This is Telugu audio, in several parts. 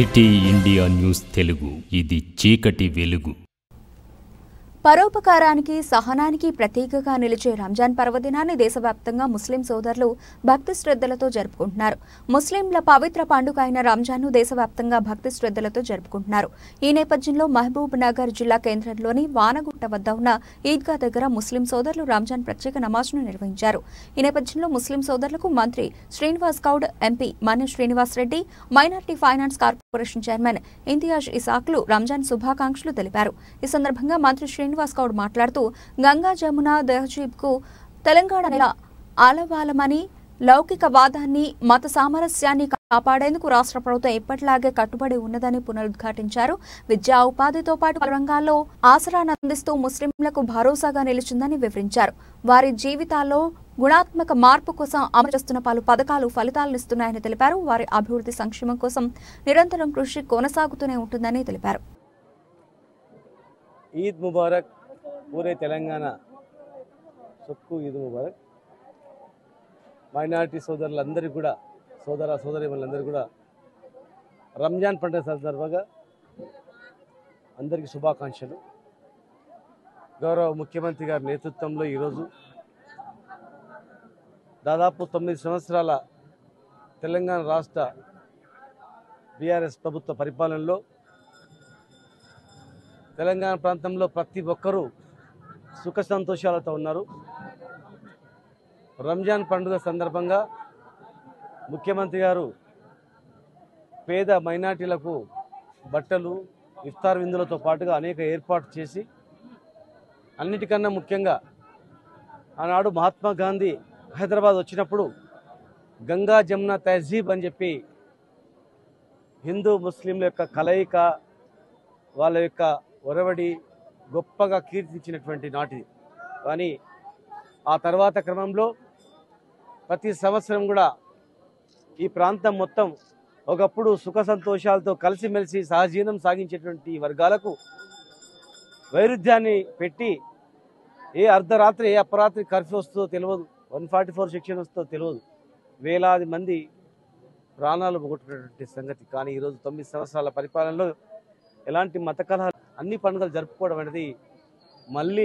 సిటీ ఇండియా న్యూస్ తెలుగు ఇది చీకటి వెలుగు పరోపకారానికి సహనానికి ప్రతీకగా నిలిచే రంజాన్ పర్వదినాన్ని దేశవ్యాప్తంగా ముస్లిం సోదరులు భక్తి శ్రద్ధలతో జరుపుకుంటున్నారు ముస్లింల పవిత్ర పండుగ అయిన రంజాన్ను దేశవ్యాప్తంగా భక్తి శ్రద్ధలతో జరుపుకుంటున్నారు ఈ నేపథ్యంలో మహబూబ్ నగర్ జిల్లా కేంద్రంలోని వానగుట్ట వద్ద ఉన్న ఈద్గా దగ్గర ముస్లిం సోదరులు రంజాన్ ప్రత్యేక నమాజ్ను నిర్వహించారు ఈ నేపథ్యంలో ముస్లిం సోదరులకు మంత్రి Srinivas Goud MP Manne Srinivas Reddy minority finance corporation chairman Imtiaz ఇసాక్లు రంజాన్ శుభాకాంక్షలు తెలిపారు ఈ సందర్భంగా మంత్రి శ్రీనివాస్ గౌడ్ మాట్లాడుతూ గంగా జమున దహజీబ్ కు తెలంగాణ నెల ఆలవాలమని లౌకిక వాదాన్ని మత సామరస్యాన్ని కాపాడేందుకు రాష్ట్ర ప్రభుత్వం ఎప్పటిలాగే కట్టుబడి ఉన్నదని పునరుద్ఘాటించారు విద్యా ఉపాధితో పాటు పలు రంగాల్లో ఆసరానందిస్తూ ముస్లింలకు భరోసాగా నిలిచిందని వివరించారు వారి జీవితాల్లో గుణాత్మక మార్పు కోసం అమలు చేస్తున్న పలు పథకాలు ఫలితాలనిస్తున్నాయని తెలిపారు వారి అభివృద్ధి సంక్షేమం కోసం నిరంతరం కృషి కొనసాగుతూనే ఉంటుందని తెలిపారు ईद मुबारक पूरे तेलंगाना सबको ఈద్ ముబారక్ మైనారిటీ సోదరులందరికీ కూడా సోదర సోదరి వాళ్ళందరూ కూడా రంజాన్ పండుగ సందర్భంగా అందరికీ శుభాకాంక్షలు గౌరవ ముఖ్యమంత్రి గారి నేతృత్వంలో ఈరోజు దాదాపు తొమ్మిది సంవత్సరాల తెలంగాణ రాష్ట్ర బీఆర్ఎస్ ప్రభుత్వ పరిపాలనలో తెలంగాణ ప్రాంతంలో ప్రతి ఒక్కరూ సుఖ సంతోషాలతో ఉన్నారు రంజాన్ పండుగ సందర్భంగా ముఖ్యమంత్రి గారు పేద మైనార్టీలకు బట్టలు ఇఫ్తార్ విందులతో పాటుగా అనేక ఏర్పాటు చేసి అన్నిటికన్నా ముఖ్యంగా ఆనాడు మహాత్మా గాంధీ హైదరాబాద్ వచ్చినప్పుడు గంగా జమున తహజీబ్ అని చెప్పి హిందూ ముస్లింల యొక్క కలయిక వాళ్ళ యొక్క ఒరవడి గొప్పగా కీర్తించినటువంటి నాటిది కానీ ఆ తర్వాత క్రమంలో ప్రతి సంవత్సరం కూడా ఈ ప్రాంతం మొత్తం ఒకప్పుడు సుఖ సంతోషాలతో కలిసిమెలిసి సహజీవనం సాగించేటువంటి వర్గాలకు వైరుధ్యాన్ని పెట్టి ఏ అర్ధరాత్రి ఏ అపరాత్రి కర్ఫ్యూ వస్తుందో తెలియదు వన్ ఫార్టీ ఫోర్ సెక్షన్ వస్తుందో తెలియదు వేలాది మంది ప్రాణాలు పోగొట్టుకున్నటువంటి సంగతి కానీ ఈరోజు తొమ్మిది సంవత్సరాల పరిపాలనలో ఎలాంటి మత కలహాలు అన్ని పండుగలు జరుపుకోవడం అనేది మళ్ళీ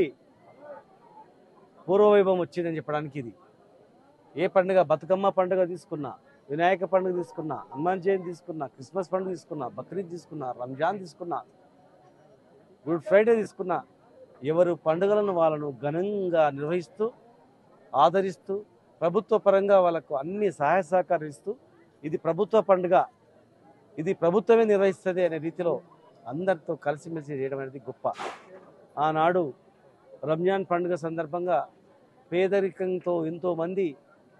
పూర్వవైభవం వచ్చిందని చెప్పడానికి ఇది ఏ పండుగ బతుకమ్మ పండుగ తీసుకున్నా వినాయక పండుగ తీసుకున్నా హనుమాన్ జయంతి తీసుకున్నా క్రిస్మస్ పండుగ తీసుకున్నా బక్రీద్ తీసుకున్నా రంజాన్ తీసుకున్నా గుడ్ ఫ్రైడే తీసుకున్నా ఎవరు పండుగలను వాళ్ళను ఘనంగా నిర్వహిస్తూ ఆదరిస్తూ ప్రభుత్వ పరంగా వాళ్ళకు అన్ని సహాయ సహకారం ఇస్తూ ఇది ప్రభుత్వ పండుగ ఇది ప్రభుత్వమే నిర్వహిస్తుంది అనే రీతిలో అందరితో కలిసిమెలిసి చేయడం అనేది గొప్ప ఆనాడు రంజాన్ పండుగ సందర్భంగా పేదరికంతో ఎంతోమంది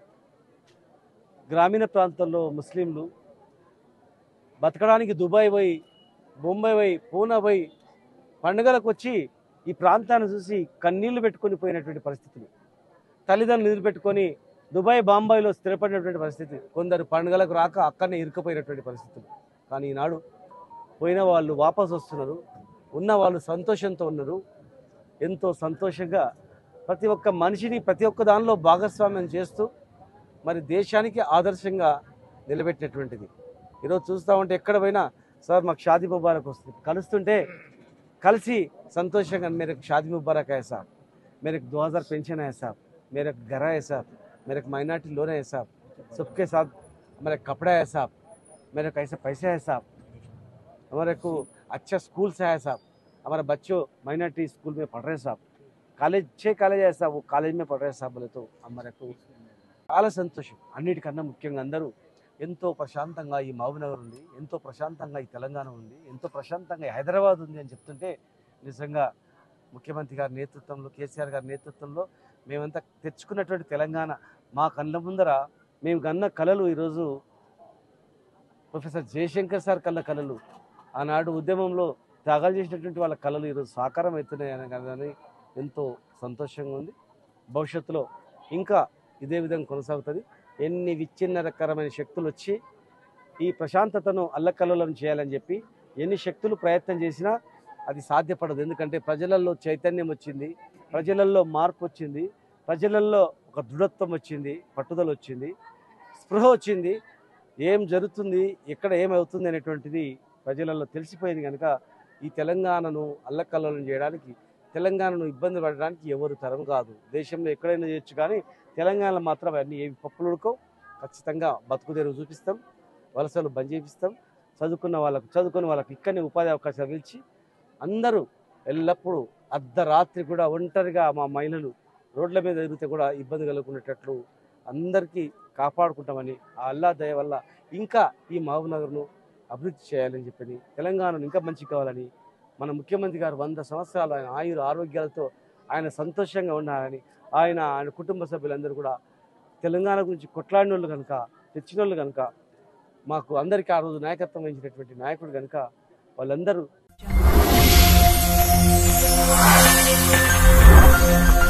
గ్రామీణ ప్రాంతాల్లో ముస్లింలు బతకడానికి దుబాయ్ పోయి బొంబాయి పోయి పూనా పోయి పండుగలకు వచ్చి ఈ ప్రాంతాన్ని చూసి కన్నీళ్లు పెట్టుకొని పోయినటువంటి పరిస్థితులు తల్లిదండ్రులు నిలబెట్టుకొని దుబాయ్ బాంబాయిలో స్థిరపడినటువంటి పరిస్థితి కొందరు పండుగలకు రాక అక్కడనే ఇరుక్కుపోయినటువంటి పరిస్థితులు కానీ ఈనాడు పోయిన వాళ్ళు వాపసు వస్తున్నారు ఉన్న వాళ్ళు సంతోషంతో ఉన్నారు ఎంతో సంతోషంగా ప్రతి ఒక్క మనిషిని ప్రతి ఒక్క దానిలో భాగస్వామ్యం చేస్తూ మరి దేశానికి ఆదర్శంగా నిలబెట్టినటువంటిది ఈరోజు చూస్తూ ఉంటే ఎక్కడ పోయినా సార్ మాకు షాదీ ముబారక్ వస్తుంది కలుస్తుంటే కలిసి సంతోషంగా మేరకు షాదీ ముబారక్ है साहब मेरे को 2000 पेंशन है साहब मेरे को घर है साहब मेरे को माइनॉरिटी लोन है साहब सबके साथ मेरा कपड़ा है साहब मेरे को ऐसे पैसे है साहब हमारे को अच्छा स्कूल से है साहब हमारे बच्चों माइनॉरिटी स्कूल में पढ़ रहे हैं साहब कॉलेज छः कॉलेज है साहब वो कॉलेज में पढ़ रहे हैं साहब बोले तो हमारे को చాలా సంతోషం అన్నిటికన్నా ముఖ్యంగా అందరూ ఎంతో ప్రశాంతంగా ఈ మహబూబ్నగర్ ఉంది ఎంతో ప్రశాంతంగా ఈ తెలంగాణ ఉంది ఎంతో ప్రశాంతంగా ఈ హైదరాబాద్ ఉంది అని చెప్తుంటే నిజంగా ముఖ్యమంత్రి గారి నేతృత్వంలో కేసీఆర్ గారి నేతృత్వంలో మేమంతా తెచ్చుకున్నటువంటి తెలంగాణ మా కళ్ళ ముందర మేము కన్న కళలు ఈరోజు ప్రొఫెసర్ జయశంకర్ సార్ కళ్ళ కళలు ఆనాడు ఉద్యమంలో త్యాగాలు చేసినటువంటి వాళ్ళ కళలు ఈరోజు సాకారం అవుతున్నాయి అనగానే ఎంతో సంతోషంగా ఉంది భవిష్యత్తులో ఇంకా ఇదే విధంగా కొనసాగుతుంది ఎన్ని విచ్ఛిన్నకరమైన శక్తులు వచ్చి ఈ ప్రశాంతతను అల్లకల్లోలం చేయాలని చెప్పి ఎన్ని శక్తులు ప్రయత్నం చేసినా అది సాధ్యపడదు ఎందుకంటే ప్రజలలో చైతన్యం వచ్చింది ప్రజలలో మార్పు వచ్చింది ప్రజలలో ఒక దృఢత్వం వచ్చింది పట్టుదల వచ్చింది స్పృహ వచ్చింది ఏం జరుగుతుంది ఎక్కడ ఏమవుతుంది అనేటువంటిది ప్రజలలో తెలిసిపోయింది కనుక ఈ తెలంగాణను అల్లకల్లోలం చేయడానికి తెలంగాణను ఇబ్బంది పడడానికి ఎవరు తరం కాదు దేశంలో ఎక్కడైనా చేయొచ్చు కానీ తెలంగాణలో మాత్రం అన్నీ ఏవి పప్పులు ఉడకవు ఖచ్చితంగా బతుకు తెరువు చూపిస్తాం వలసలు బంద్ చేపిస్తాం చదువుకున్న వాళ్ళకు చదువుకున్న వాళ్ళకి ఇక్కడనే ఉపాధి అవకాశాలు ఇచ్చి అందరూ ఎల్లప్పుడూ అర్ధరాత్రి కూడా ఒంటరిగా మా మహిళలు రోడ్ల మీద ఎదిగితే కూడా ఇబ్బంది కలుగుకునేటట్లు అందరికీ కాపాడుకుంటామని ఆ అల్లా దయ వల్ల ఇంకా ఈ మహబూబ్నగర్ను అభివృద్ధి చేయాలని చెప్పని తెలంగాణను ఇంకా మంచి కావాలని మన ముఖ్యమంత్రి గారు వంద సంవత్సరాలు ఆయన ఆయుర ఆరోగ్యాలతో ఆయన సంతోషంగా ఉండాలని ఆయన ఆయన కుటుంబ సభ్యులందరూ కూడా తెలంగాణ గురించి కొట్లాడిన వాళ్ళు కనుక తెచ్చిన వాళ్ళు కనుక మాకు అందరికీ ఆ రోజు నాయకత్వం వహించినటువంటి నాయకుడు కనుక వాళ్ళందరూ